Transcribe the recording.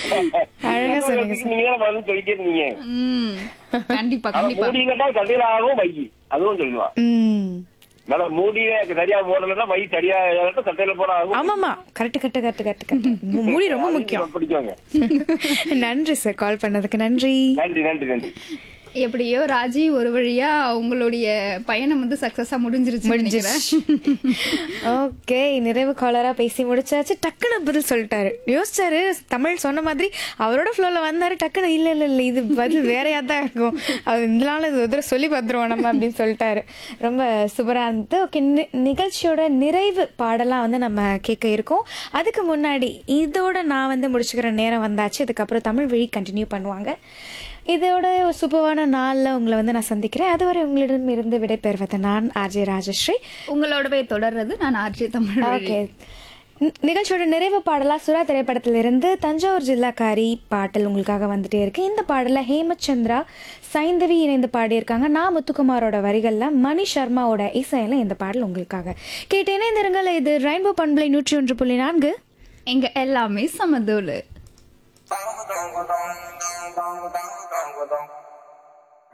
அழகா சொன்னீங்க சார் நீங்க தான் பதில் சொல்லிட்டே இருந்தீங்க ம் கண்டிப்பா ஆனா கண்டிப்பா மூடி கேட்டா சட்டையில ஆகும் மை அதுவும் சொல்லுவான் ம் நல்லா மூடியே சரியா போடலன்னா மை சரியா இல்லாட்டா சட்டையில போட ஆகும் ஆமாமா correct correct correct correct correct மூடி ரொம்ப முக்கியம் பிடிக்குவாங்க நன்றி சார் கால் பண்ணதுக்கு நன்றி நன்றி நன்றி நன்றி எப்படியோ ராஜி ஒரு வழியா உங்களுடைய பயணம் வந்து சக்சஸா முடிஞ்சிருச்சு முடிஞ்சிருச்சு ஓகே நிறைவு காலரா பேசி முடிச்சாச்சு டக்குன்னு பதில் சொல்லிட்டாரு யோசிச்சாரு தமிழ் சொன்ன மாதிரி அவரோட ஃப்ளோல வந்தாரு டக்குன்னு இல்ல இல்ல இல்ல இது பதில் வேறையா தான் இருக்கும் அது இதனால இது ஒரு தடவை சொல்லி பார்த்துருவோம் நம்ம அப்படின்னு சொல்லிட்டாரு ரொம்ப சூப்பரா இருந்தது ஓகே நிகழ்ச்சியோட நிறைவு பாடலாம் வந்து நம்ம கேட்க இருக்கோம் அதுக்கு முன்னாடி இதோட நான் வந்து முடிச்சுக்கிற நேரம் வந்தாச்சு இதுக்கப்புறம் தமிழ் வழி கண்டினியூ பண்ணுவாங்க இதோட ஒரு சூப்பரான நாளில் உங்களை வந்து நான் சந்திக்கிறேன் அதுவரை உங்களிடம் இருந்து விடைபெறுவது நான் ஆர்ஜே ராஜஸ்ரீ உங்களோடவே தொடர்றது நான் ஆர்ஜி தமிழ் வழி. ஓகே நி- நிகழ்ச்சியோட நிறைவு பாடலா சுறா திரைப்படத்திலிருந்து தஞ்சாவூர் ஜில்லாக்காரி பாடல் உங்களுக்காக வந்துட்டே இருக்கு இந்த பாடல ஹேமச்சந்திரா சைந்தவி இணைந்து பாடியிருக்காங்க நான் முத்துக்குமாரோட வரிகள்ல மணி சர்மாவோட இசையில இந்த பாடல் உங்களுக்காக கேட்டு இணைந்திருங்கள் இது ரெயின்போ பண்பலை நூற்றி ஒன்று புள்ளி நான்கு எங்க எல்லாமே சமதூளு Dang dang dang dang dang dang dang dang